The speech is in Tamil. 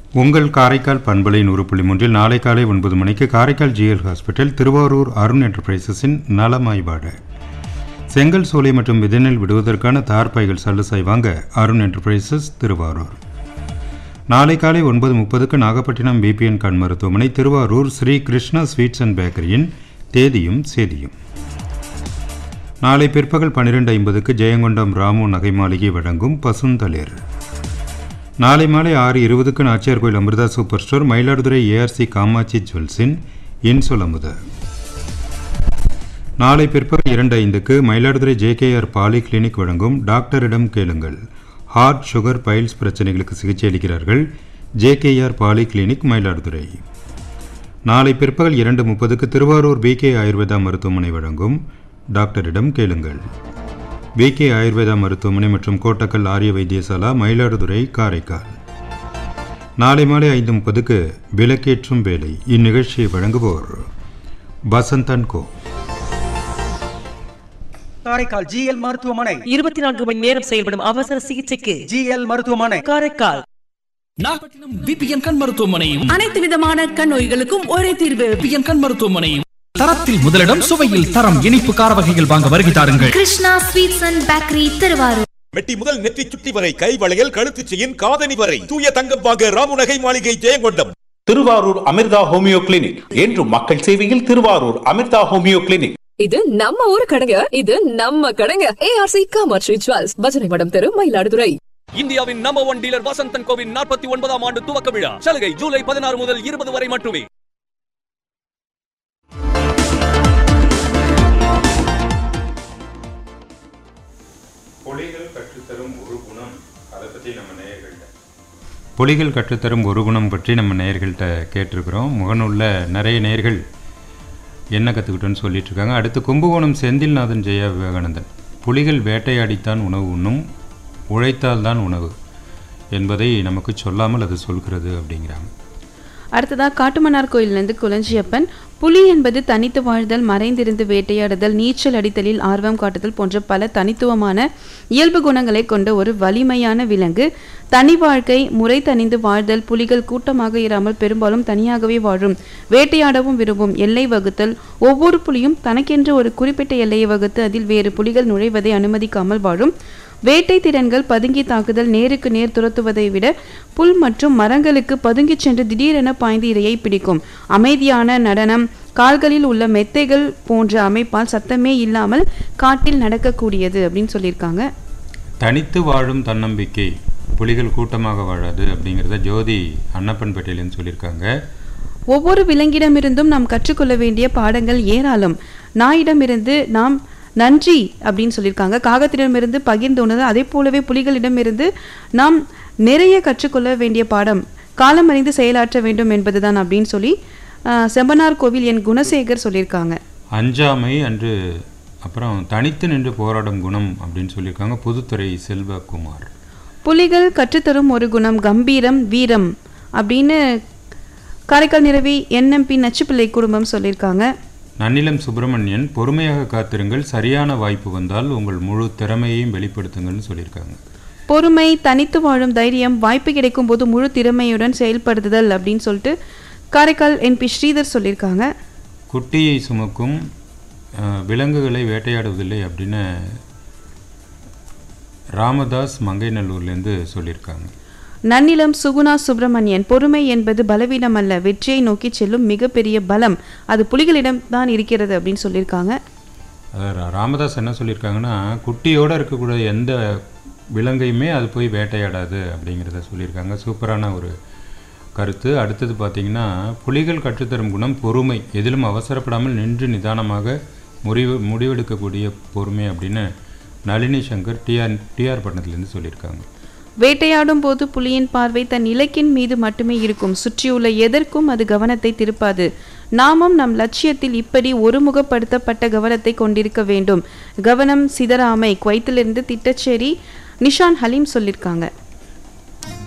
உங்கள் காரைக்கால் பண்பலை நூறு புள்ளி மூன்றில் நாளை காலை ஒன்பது மணிக்கு காரைக்கால் ஜிஎல் ஹாஸ்பிட்டல் திருவாரூர் அருண் என்டர்பிரைசஸின் நலமாய்வாடு செங்கல் சோலை மற்றும் விதைநெல் விடுவதற்கான தார்பாய்கள் சல்லுசாய் வாங்க அருண் என்டர்பிரைசஸ் திருவாரூர் நாளை காலை ஒன்பது முப்பதுக்கு நாகப்பட்டினம் பிபிஎன் கண் மருத்துவமனை திருவாரூர் ஸ்ரீ கிருஷ்ணா ஸ்வீட்ஸ் அண்ட் பேக்கரியின் தேதியும் சேதியும் நாளை பிற்பகல் பன்னிரெண்டு ஐம்பதுக்கு ஜெயங்கொண்டம் ராமு நகை மாளிகை வழங்கும் பசுந்தளிர் நாளை மாலை ஆறு இருபதுக்கு Nachiyar Koil Amirtha super store Mayiladuthurai ARC Kamatchi ஜுவல்ஸின் இன்சொல் அமுத நாளை பிற்பகல் இரண்டு ஐந்துக்கு மயிலாடுதுறை ஜேகேஆர் பாலி கிளினிக் வழங்கும் டாக்டரிடம் கேளுங்கள் ஹார்ட் சுகர் பைல்ஸ் பிரச்சனைகளுக்கு சிகிச்சை அளிக்கிறார்கள் ஜேகேஆர் பாலி கிளினிக் மயிலாடுதுறை நாளை பிற்பகல் இரண்டு முப்பதுக்கு திருவாரூர் பிகே ஆயுர்வேதா மருத்துவமனை வழங்கும் டாக்டரிடம் கேளுங்கள் விகே ஆயுர்வேதா மருத்துவமனை மற்றும் கோட்டக்கல் ஆரிய வைத்தியசாலா மயிலாடுதுறை காரைக்கால் நாளை மாலை ஐந்து முப்பதுக்கு விளக்கேற்றும் வேலை இந்நிகழ்ச்சியை வழங்குவோர் வசந்தன் கோ காரைக்கால் ஜிஎல் மருத்துவமனை இருபத்தி நான்கு மணி நேரம் செயல்படும் அவசர சிகிச்சைக்கு ஜிஎல் மருத்துவமனை காரைக்கால் நாகப்பட்டினம் பிபிஎன் கண் மருத்துவமனையும் அனைத்து விதமான கண் நோய்களுக்கும் ஒரே தீர்வு பிபிஎன் கண் மருத்துவமனையும் தரத்தில் முதலிடம் சுவையில் தரம் இனிப்பு கார வகைகள் வாங்க வருகை தாருங்கள் Krishna sweets and bakery Thiruvarur மெட்டி முதல் நெற்றி சுட்டி வரை கை வளையல் கழுத்து செயின் காதணி வரை தூய தங்கம் வாங்க ராமுநகை மாளிகை ஜெயங்கொண்டம் திருவாரூர் அமிர்தா ஹோமியோ கிளினிக் என்றும் மக்கள் சேவையில் திருவாரூர் அமிர்தா ஹோமியோ கிளினிக் இது நம்ம ஊரு கடைங்க இது நம்ம கடைங்க ஏஆர்சி காமாட்சி ஜுவல்ஸ் பஜனை மடம் தெரு மயிலாடுதுறை இந்தியாவின் நம்பர் ஒன் டீலர் வசந்தன் கோவின் நாற்பத்தி ஒன்பதாம் ஆண்டு துவக்க விழா சலுகை ஜூலை பதினாறு முதல் இருபது வரை மட்டுமே புலிகள் கற்றுத்தரும் ஒரு குணம் அதை பற்றி நம்ம நேயர்கள்ட்ட புலிகள் கற்றுத்தரும் ஒரு குணம் பற்றி நம்ம நேயர்கள்ட்ட கேட்டிருக்கிறோம் முகநூலில் நிறைய நேயர்கள் என்ன கற்றுக்கிட்டோன்னு சொல்லிட்டு இருக்காங்க அடுத்து கும்பகோணம் செந்தில்நாதன் ஜெயா விவேகானந்தன் புலிகள் வேட்டையாடித்தான் உணவு உண்ணும் உழைத்தால்தான் உணவு என்பதை நமக்கு சொல்லாமல் அது சொல்கிறது அப்படிங்கிறாங்க அடுத்ததாக காட்டுமன்னார் கோயிலிருந்து குலஞ்சியப்பன் புலி என்பது தனித்து வாழ்தல் மறைந்திருந்து வேட்டையாடுதல் நீச்சல் அடித்தலில் ஆர்வம் காட்டுதல் போன்ற பல தனித்துவமான இயல்பு குணங்களை கொண்ட ஒரு வலிமையான விலங்கு தனி வாழ்க்கை முறை தணிந்து வாழ்தல் புலிகள் கூட்டமாக இராமல் பெரும்பாலும் தனியாகவே வாழும் வேட்டையாடவும் விரும்பும் எல்லை வகுத்தல் ஒவ்வொரு புலியும் தனக்கென்று ஒரு குறிப்பிட்ட எல்லையை வகுத்து அதில் வேறு புலிகள் நுழைவதை அனுமதிக்காமல் வாழும் வேட்டை திறன்கள் பதுங்கி தாக்குதல் நேருக்கு நேர் துரத்துவதை விட புல் மற்றும் மரங்களுக்கு பதுங்கிச் சென்று திடீரென பாய்ந்து இரையை பிடிக்கும் அமைதியான நடனம் கால்களில் உள்ள மெத்தைகள் போன்ற அமைப்பால் சத்தமே இல்லாமல் காட்டில் நடக்கக்கூடியது அப்படின்னு சொல்லியிருக்காங்க தனித்து வாழும் தன்னம்பிக்கை புலிகள் கூட்டமாக வாழாது அப்படிங்கிறத ஜோதி அன்னப்பன்பேட்டையிலேருந்து சொல்லியிருக்காங்க ஒவ்வொரு விலங்கிடமிருந்தும் நாம் கற்றுக்கொள்ள வேண்டிய பாடங்கள் ஏராளம் நாயிடமிருந்து நாம் நன்றி அப்படின்னு சொல்லியிருக்காங்க காகத்திடமிருந்து பகிர்ந்து உணர்ந்து அதே போலவே புலிகளிடமிருந்து நாம் நிறைய கற்றுக்கொள்ள வேண்டிய பாடம் காலம் அறிந்து செயலாற்ற வேண்டும் என்பதுதான் அப்படின்னு சொல்லி ஆஹ், செம்பனார் கோவில் என் குணசேகர் சொல்லியிருக்காங்க அஞ்சாமை அன்று அப்புறம் தனித்து நின்று போராடும் குணம் அப்படின்னு சொல்லியிருக்காங்க புதுத்துறை செல்வகுமார் புலிகள் கற்றுத்தரும் ஒரு குணம் கம்பீரம் வீரம் அப்படின்னு காரைக்கால் நிறவி என்எம்பி நச்சுப்பிள்ளை குடும்பம் சொல்லியிருக்காங்க நன்னிலம் சுப்பிரமணியன் பொறுமையாக காத்திருங்கள் சரியான வாய்ப்பு வந்தால் உங்கள் முழு திறமையையும் வெளிப்படுத்துங்கள்னு சொல்லியிருக்காங்க பொறுமை தனித்து வாழும் தைரியம் வாய்ப்பு கிடைக்கும் போது முழு திறமையுடன் செயல்படுத்துதல் அப்படின்னு சொல்லிட்டு காரைக்கால் என்பி ஸ்ரீதர் சொல்லியிருக்காங்க குட்டியை சுமக்கும் அஹ், விலங்குகளை வேட்டையாடுவதில்லை அப்படின்னு ராமதாஸ் மங்கைநல்லூர்லேருந்து சொல்லியிருக்காங்க நன்னிலம் சுகுணா சுப்பிரமணியன் பொறுமை என்பது பலவீனம் அல்ல வெற்றியை நோக்கி செல்லும் மிகப்பெரிய பலம் அது புலிகளிடம் தான் இருக்கிறது அப்படின்னு சொல்லியிருக்காங்க அதாவது ரா- ராமதாஸ் என்ன சொல்லியிருக்காங்கன்னா குட்டியோடு இருக்கக்கூடிய எந்த விலங்கையுமே அது போய் வேட்டையாடாது அப்படிங்கிறத சொல்லியிருக்காங்க சூப்பரான ஒரு கருத்து அடுத்தது பார்த்தீங்கன்னா புலிகள் கற்றுத்தரும் குணம் பொறுமை எதிலும் அவசரப்படாமல் நின்று நிதானமாக முடிவு முடிவெடுக்கக்கூடிய பொறுமை அப்படின்னு நளினி சங்கர் டிஆர் டிஆர் பட்டணத்துலேருந்து சொல்லியிருக்காங்க வேட்டையாடும் போது புலியின் பார்வை தன் இலக்கின் மீது மட்டுமே இருக்கும் சுற்றியுள்ள எதற்கும் அது கவனத்தை திருப்பாது நாமும் நம் லட்சியத்தில் இப்படி ஒருமுகப்படுத்தப்பட்ட கவனத்தை கொண்டிருக்க வேண்டும் கவனம் சிதறாமை குவைத்திலிருந்து திட்டச்சேரி நிஷான் ஹலீம் சொல்லியிருக்காங்க